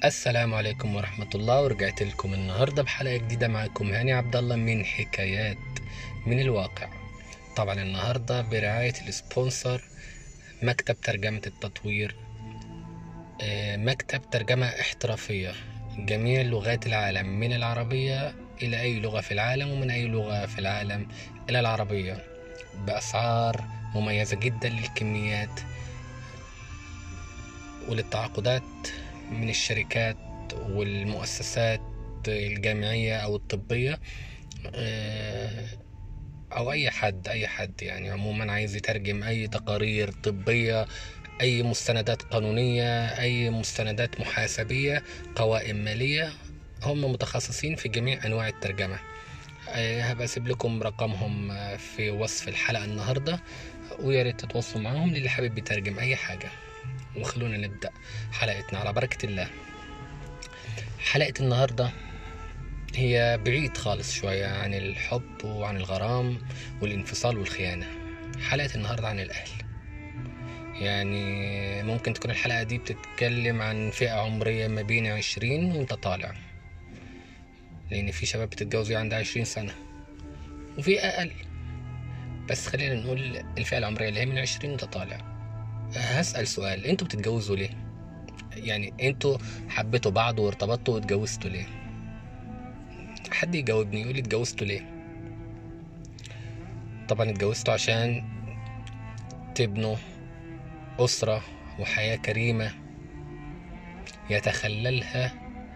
السلام عليكم ورحمة الله ورجعت لكم النهاردة بحلقة جديدة معاكم هاني عبد الله من حكايات من الواقع طبعا النهاردة برعاية السبونسر مكتب ترجمة التطوير آه، مكتب ترجمة احترافية جميع لغات العالم من العربية إلى أي لغة في العالم ومن أي لغة في العالم إلى العربية بأسعار مميزة جدا للكميات وللتعاقدات من الشركات والمؤسسات الجامعية أو الطبية آه، أو أي حد أي حد يعني عموما عايز يترجم أي تقارير طبية أي مستندات قانونية أي مستندات محاسبية قوائم مالية هم متخصصين في جميع أنواع الترجمة آه، هبقى أسيب لكم رقمهم آه، في وصف الحلقة النهاردة ويا ريت تتواصلوا معاهم للي حابب يترجم أي حاجة وخلونا نبدأ حلقتنا على بركة الله حلقة النهاردة هي بعيد خالص شوية عن الحب وعن الغرام والانفصال والخيانة حلقة النهاردة عن الأهل يعني ممكن تكون الحلقة دي بتتكلم عن فئة عمرية ما بين عشرين وانت طالع لأن في شباب بتتجوز وهي عندها عشرين سنة وفي أقل بس خلينا نقول الفئة العمرية اللي هي من عشرين وانت طالع هسأل سؤال انتوا بتتجوزوا ليه؟ يعني انتوا حبيتوا بعض وارتبطتوا واتجوزتوا ليه؟ حد يجاوبني يقول لي اتجوزتوا ليه؟ طبعا اتجوزتوا عشان تبنوا أسرة وحياة كريمة يتخللها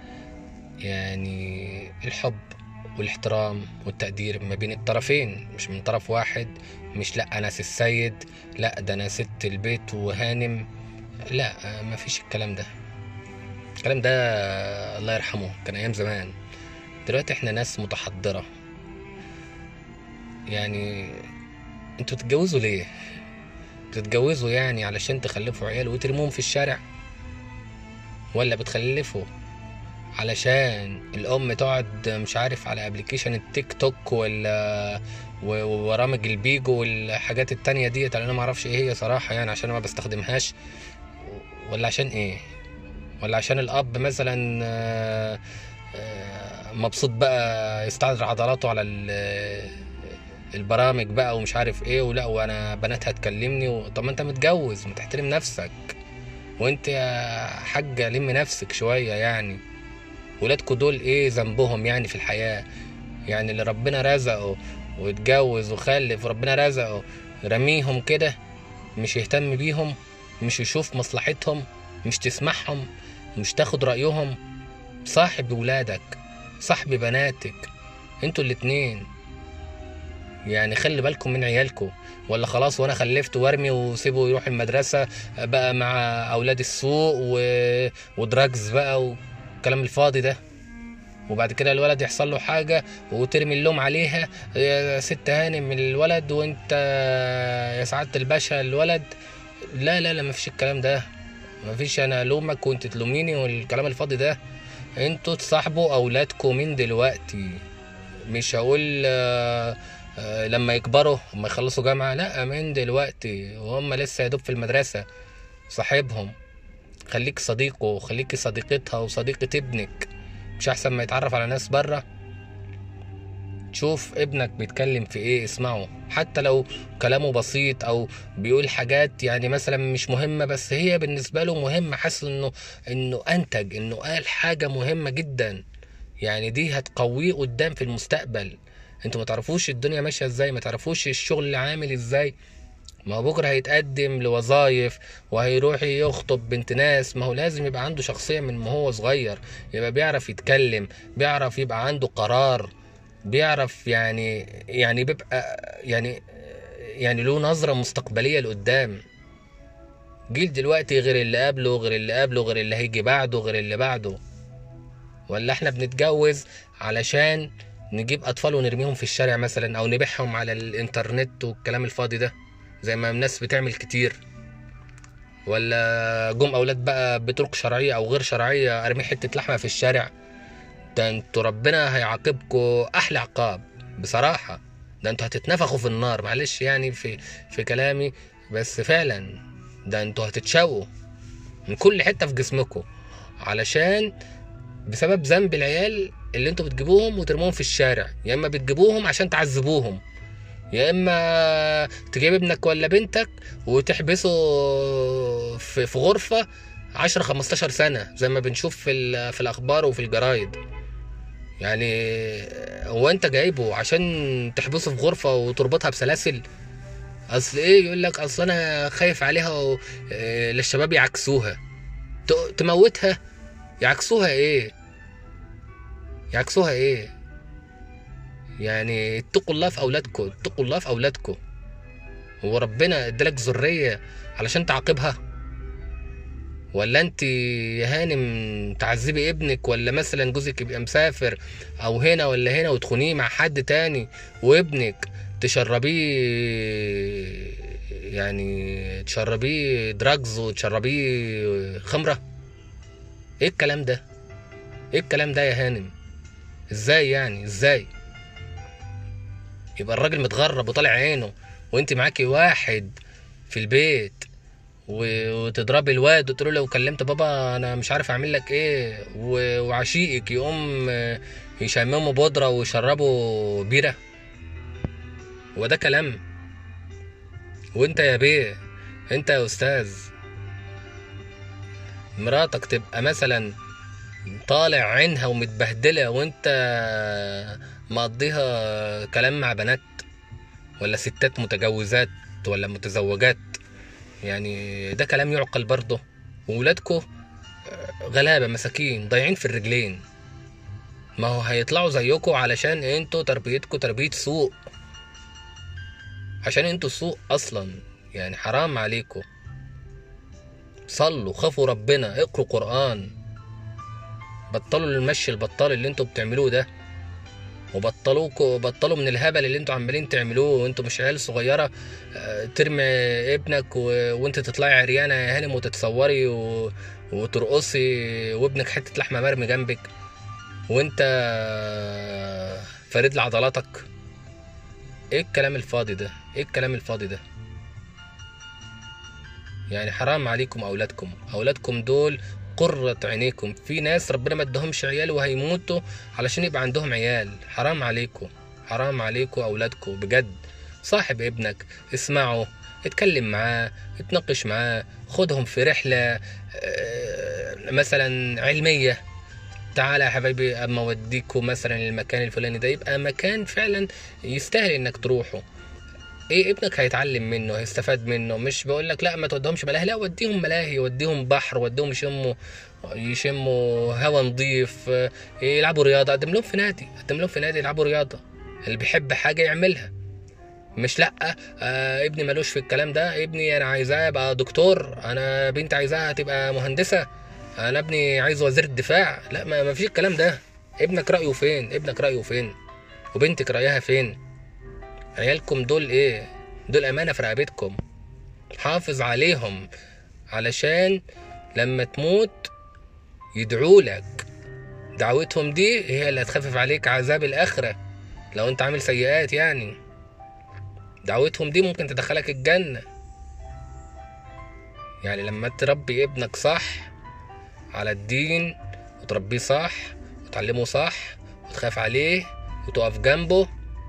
يعني الحب والاحترام والتقدير ما بين الطرفين مش من طرف واحد مش لا انا سي السيد لا ده انا ست البيت وهانم لا ما فيش الكلام ده الكلام ده الله يرحمه كان ايام زمان دلوقتي احنا ناس متحضرة يعني انتوا تتجوزوا ليه بتتجوزوا يعني علشان تخلفوا عيال وترموهم في الشارع ولا بتخلفوا علشان الام تقعد مش عارف على ابلكيشن التيك توك ولا و- وبرامج البيجو والحاجات التانية ديت اللي انا ما اعرفش ايه هي صراحة يعني عشان أنا ما بستخدمهاش ولا عشان ايه ولا عشان الاب مثلا آه، آه، مبسوط بقى يستعرض عضلاته على ال- البرامج بقى ومش عارف ايه ولا وانا بناتها تكلمني و... طب ما انت متجوز ما تحترم نفسك وانت يا حاجة لم نفسك شوية يعني ولادكوا دول ايه ذنبهم يعني في الحياة يعني اللي ربنا رزقه واتجوز وخلف وربنا رزقه رميهم كده مش يهتم بيهم مش يشوف مصلحتهم مش تسمعهم مش تاخد رأيهم صاحب ولادك صاحب بناتك انتوا الاتنين يعني خلي بالكم من عيالكم ولا خلاص وانا خلفت وارمي وسيبه يروح المدرسة بقى مع اولاد السوق و... ودراجز بقى والكلام الفاضي ده وبعد كده الولد يحصل له حاجة وترمي اللوم عليها يا ست هانم الولد وانت يا سعادة الباشا الولد لا لا لا مفيش الكلام ده مفيش انا الومك وانت تلوميني والكلام الفاضي ده انتوا تصاحبوا اولادكم من دلوقتي مش هقول آه، آه، لما يكبروا لما يخلصوا جامعة لا من دلوقتي وهم لسه يدوب في المدرسة صاحبهم خليك صديقه وخليكي صديقتها وصديقة ابنك مش احسن ما يتعرف على ناس بره تشوف ابنك بيتكلم في ايه اسمعه حتى لو كلامه بسيط او بيقول حاجات يعني مثلا مش مهمة بس هي بالنسبة له مهمة حاسس انه انه انتج انه قال حاجة مهمة جدا يعني دي هتقويه قدام في المستقبل انتوا ما تعرفوش الدنيا ماشية ازاي ما تعرفوش الشغل اللي عامل ازاي ما هو بكره هيتقدم لوظايف وهيروح يخطب بنت ناس ما هو لازم يبقى عنده شخصية من ما هو صغير يبقى بيعرف يتكلم بيعرف يبقى عنده قرار بيعرف يعني يعني بيبقى يعني يعني له نظرة مستقبلية لقدام جيل دلوقتي غير اللي قبله غير اللي قبله غير اللي هيجي بعده غير اللي بعده ولا احنا بنتجوز علشان نجيب اطفال ونرميهم في الشارع مثلا او نبيعهم على الانترنت والكلام الفاضي ده زي ما الناس بتعمل كتير ولا جم اولاد بقى بطرق شرعيه او غير شرعيه ارمي حته لحمه في الشارع ده انتوا ربنا هيعاقبكم احلى عقاب بصراحه ده انتوا هتتنفخوا في النار معلش يعني في في كلامي بس فعلا ده انتوا هتتشووا من كل حته في جسمكم علشان بسبب ذنب العيال اللي انتوا بتجيبوهم وترموهم في الشارع يا اما بتجيبوهم عشان تعذبوهم يا اما تجيب ابنك ولا بنتك وتحبسه في في غرفه 10 15 سنه زي ما بنشوف في ال- في الاخبار وفي الجرايد يعني هو انت جايبه عشان تحبسه في غرفه وتربطها بسلاسل اصل ايه يقول لك اصل انا خايف عليها و... آه، للشباب يعكسوها ت- تموتها يعكسوها ايه يعكسوها ايه يعني اتقوا الله في اولادكم اتقوا الله في اولادكم هو ربنا ادالك ذريه علشان تعاقبها ولا انت يا هانم تعذبي ابنك ولا مثلا جوزك يبقى مسافر او هنا ولا هنا وتخونيه مع حد تاني وابنك تشربيه يعني تشربيه دراجز وتشربيه خمره ايه الكلام ده ايه الكلام ده يا هانم ازاي يعني ازاي يبقى الراجل متغرب وطالع عينه وانت معاكي واحد في البيت و- وتضربي الواد وتقول له لو كلمت بابا انا مش عارف اعمل لك ايه و- وعشيقك يقوم آه، يشمموا بودره ويشربوا بيره هو ده كلام وانت يا بيه انت يا استاذ مراتك تبقى مثلا طالع عينها ومتبهدله وانت مقضيها كلام مع بنات ولا ستات متجوزات ولا متزوجات يعني ده كلام يعقل برضه وولادكو غلابه مساكين ضايعين في الرجلين ما هو هيطلعوا زيكم علشان انتوا تربيتكم تربيه سوء عشان انتوا سوء اصلا يعني حرام عليكم صلوا خافوا ربنا اقروا قرآن بطلوا المشي البطال اللي انتوا بتعملوه ده وبطلوا بطلوا من الهبل اللي انتوا عمالين تعملوه وانتوا مش عيال صغيره آه، ترمي ابنك و... وانت تطلعي عريانه يا هانم وتتصوري و... وترقصي وابنك حته لحمه مرمي جنبك وانت آه، فارد لعضلاتك ايه الكلام الفاضي ده ايه الكلام الفاضي ده يعني حرام عليكم اولادكم اولادكم دول قرة عينيكم في ناس ربنا ما ادهمش عيال وهيموتوا علشان يبقى عندهم عيال حرام عليكم حرام عليكم اولادكم بجد صاحب ابنك اسمعه اتكلم معاه اتناقش معاه خدهم في رحلة آه، مثلا علمية تعالى يا حبايبي اما اوديكوا مثلا المكان الفلاني ده يبقى مكان فعلا يستاهل انك تروحه ايه ابنك هيتعلم منه هيستفاد منه مش بقول لك لا ما توديهمش ملاهي لا وديهم ملاهي وديهم بحر وديهم يشموا يشموا هوا نظيف آه، يلعبوا رياضه قدم لهم في نادي قدم لهم في نادي يلعبوا رياضه اللي بيحب حاجه يعملها مش لا آه ابني ملوش في الكلام ده ابني انا عايزاه يبقى دكتور انا بنتي عايزاها تبقى مهندسه انا ابني عايز وزير الدفاع لا ما ما فيش الكلام ده ابنك رايه فين ابنك رايه فين وبنتك رايها فين عيالكم دول ايه دول امانه في رقبتكم حافظ عليهم علشان لما تموت يدعوا لك دعوتهم دي هي اللي هتخفف عليك عذاب الاخره لو انت عامل سيئات يعني دعوتهم دي ممكن تدخلك الجنه يعني لما تربي ابنك صح على الدين وتربيه صح وتعلمه صح وتخاف عليه وتقف جنبه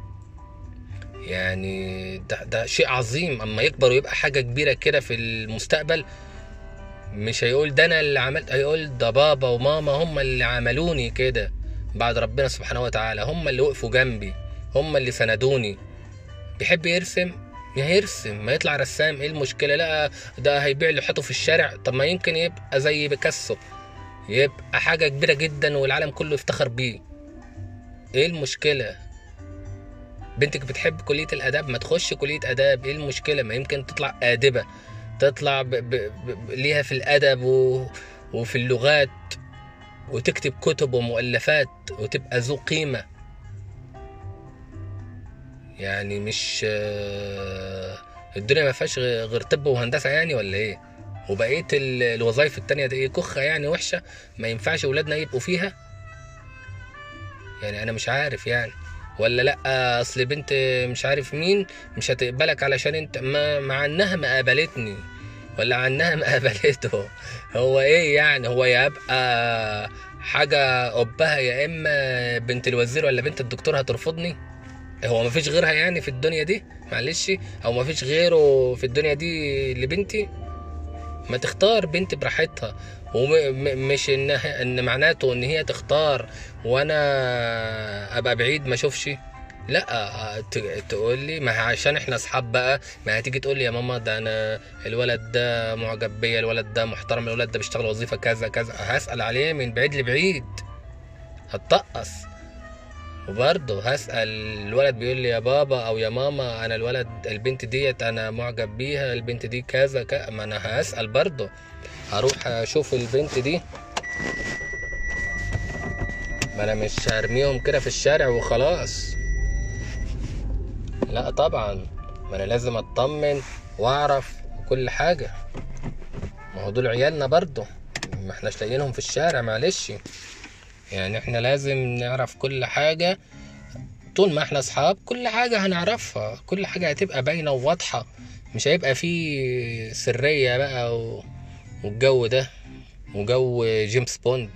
يعني ده, ده شيء عظيم اما يكبر ويبقى حاجة كبيرة كده في المستقبل مش هيقول ده انا اللي عملت هيقول ده بابا وماما هم اللي عملوني كده بعد ربنا سبحانه وتعالى هم اللي وقفوا جنبي هم اللي سندوني بيحب يرسم يا هيرسم ما يطلع رسام ايه المشكلة لا ده هيبيع لوحته في الشارع طب ما يمكن يبقى زي بيكاسو يبقى حاجة كبيرة جدا والعالم كله يفتخر بيه ايه المشكلة بنتك بتحب كلية الآداب ما تخش كلية آداب ايه المشكلة ما يمكن تطلع آدبة تطلع ب... ب... ب... ليها في الأدب و... وفي اللغات وتكتب كتب ومؤلفات وتبقى ذو قيمة يعني مش آه، الدنيا ما فيهاش غ- غير طب وهندسة يعني ولا ايه وبقية ال- الوظايف التانية دي ايه كخة يعني وحشة ما ينفعش ولادنا يبقوا فيها يعني انا مش عارف يعني ولا لا اصل بنت مش عارف مين مش هتقبلك علشان انت ما مع انها ما قابلتني ولا عنها ما قبلته هو ايه يعني هو يبقى حاجة أبها يا إما بنت الوزير ولا بنت الدكتور هترفضني هو مفيش غيرها يعني في الدنيا دي معلش او مفيش غيره في الدنيا دي لبنتي ما تختار بنت براحتها ومش ان ان معناته ان هي تختار وانا ابقى بعيد ما اشوفش لا تقول لي ما عشان احنا اصحاب بقى ما هتيجي تقول لي يا ماما ده انا الولد ده معجب بيا الولد ده محترم الولد ده بيشتغل وظيفه كذا كذا هسال عليه من بعيد لبعيد هتطقص وبرضه هسأل الولد بيقول لي يا بابا او يا ماما انا الولد البنت ديت انا معجب بيها البنت دي كذا كذا ما انا هسأل برضه هروح اشوف البنت دي ما انا مش هرميهم كده في الشارع وخلاص لا طبعا ما انا لازم اطمن واعرف كل حاجة ما هو دول عيالنا برضه ما احناش لاقيينهم في الشارع معلش يعني احنا لازم نعرف كل حاجة طول ما احنا اصحاب كل حاجة هنعرفها كل حاجة هتبقى باينة وواضحة مش هيبقى فيه سرية بقى و... والجو ده وجو جيمس بوند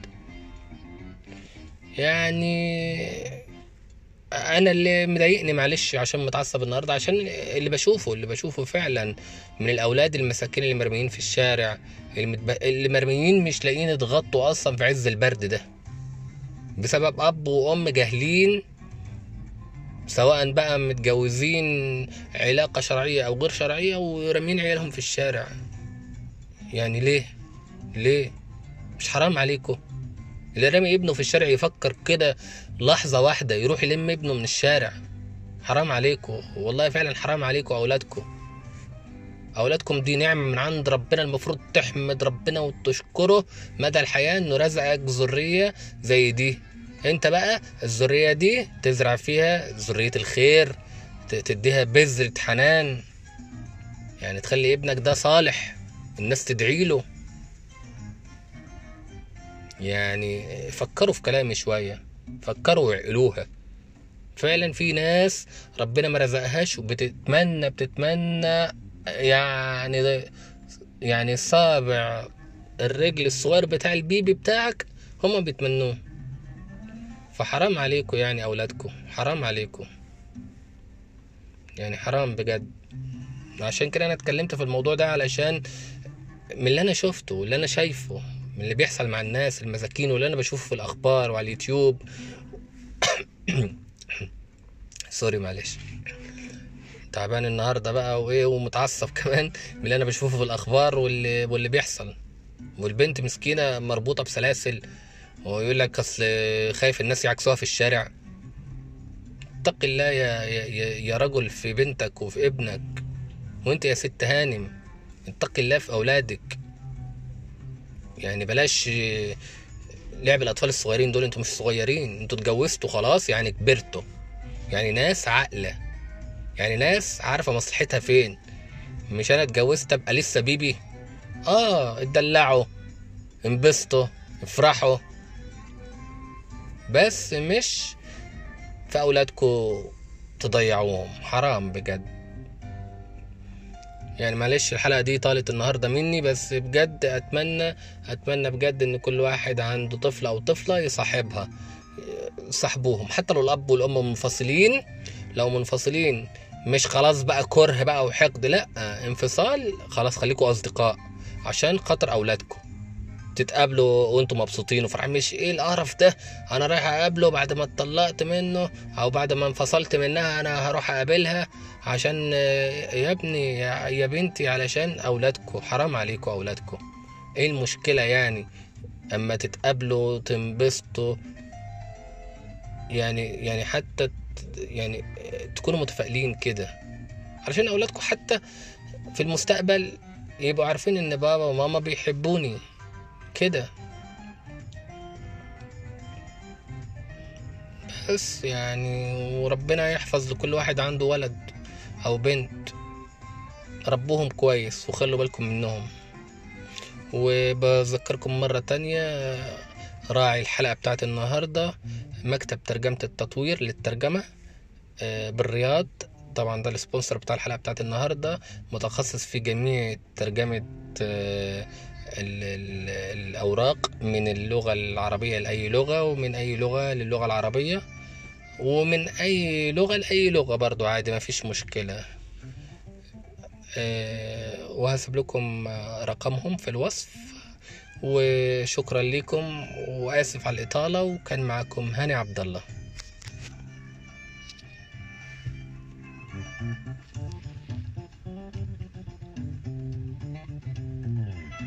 يعني انا اللي مضايقني معلش عشان متعصب النهارده عشان اللي بشوفه اللي بشوفه فعلا من الاولاد المساكين اللي مرميين في الشارع المتب... اللي مرميين مش لاقيين يتغطوا اصلا في عز البرد ده بسبب اب وام جاهلين سواء بقى متجوزين علاقة شرعية أو غير شرعية ورامين عيالهم في الشارع يعني ليه ليه مش حرام عليكم اللي رامي ابنه في الشارع يفكر كده لحظة واحدة يروح يلم ابنه من الشارع حرام عليكم والله فعلا حرام عليكم أولادكم أولادكم دي نعمة من عند ربنا المفروض تحمد ربنا وتشكره مدى الحياة إنه رزقك ذرية زي دي أنت بقى الذرية دي تزرع فيها ذرية الخير تديها بذرة حنان يعني تخلي ابنك ده صالح الناس تدعي له يعني فكروا في كلامي شوية فكروا وعقلوها فعلا في ناس ربنا ما رزقهاش وبتتمنى بتتمنى يعني يعني صابع الرجل الصغير بتاع البيبي بتاعك هما بيتمنوه فحرام عليكم يعني اولادكم حرام عليكم يعني حرام بجد عشان كده انا اتكلمت في الموضوع ده علشان من اللي انا شفته واللي انا شايفه من اللي بيحصل مع الناس المساكين واللي انا بشوفه في الاخبار وعلى اليوتيوب سوري معلش تعبان النهارده بقى وايه ومتعصب كمان من اللي انا بشوفه في الاخبار واللي واللي بيحصل والبنت مسكينه مربوطه بسلاسل ويقول لك اصل خايف الناس يعكسوها في الشارع اتق الله يا, يا يا رجل في بنتك وفي ابنك وانت يا ست هانم اتق الله في اولادك يعني بلاش لعب الاطفال الصغيرين دول انتوا مش صغيرين انتوا اتجوزتوا خلاص يعني كبرتوا يعني ناس عاقله يعني ناس عارفه مصلحتها فين مش انا اتجوزت ابقى لسه بيبي اه اتدلعوا انبسطوا افرحوا بس مش في اولادكم تضيعوهم حرام بجد يعني معلش الحلقه دي طالت النهارده مني بس بجد اتمنى اتمنى بجد ان كل واحد عنده طفل او طفله يصاحبها صاحبوهم حتى لو الاب والام منفصلين لو منفصلين مش خلاص بقى كره بقى وحقد لا انفصال خلاص خليكوا اصدقاء عشان خاطر اولادكم تتقابلوا وانتم مبسوطين وفرحانين مش ايه القرف ده انا رايح اقابله بعد ما اتطلقت منه او بعد ما انفصلت منها انا هروح اقابلها عشان يا ابني يا بنتي علشان اولادكم حرام عليكم اولادكم ايه المشكلة يعني اما تتقابلوا تنبسطوا يعني يعني حتى يعني تكونوا متفائلين كده علشان اولادكم حتى في المستقبل يبقوا عارفين ان بابا وماما بيحبوني كده بس يعني وربنا يحفظ لكل واحد عنده ولد او بنت ربوهم كويس وخلوا بالكم منهم وبذكركم مرة تانية راعي الحلقة بتاعت النهاردة مكتب ترجمة التطوير للترجمة بالرياض طبعا ده السبونسر بتاع الحلقة بتاعت النهاردة متخصص في جميع ترجمة آه، ال- ال- الأوراق من اللغة العربية لأي لغة ومن أي لغة للغة العربية ومن أي لغة لأي لغة برضو عادي ما فيش مشكلة آه، وهسيب لكم آه، رقمهم في الوصف وشكرا لكم وآسف على الإطالة وكان معكم هاني عبد الله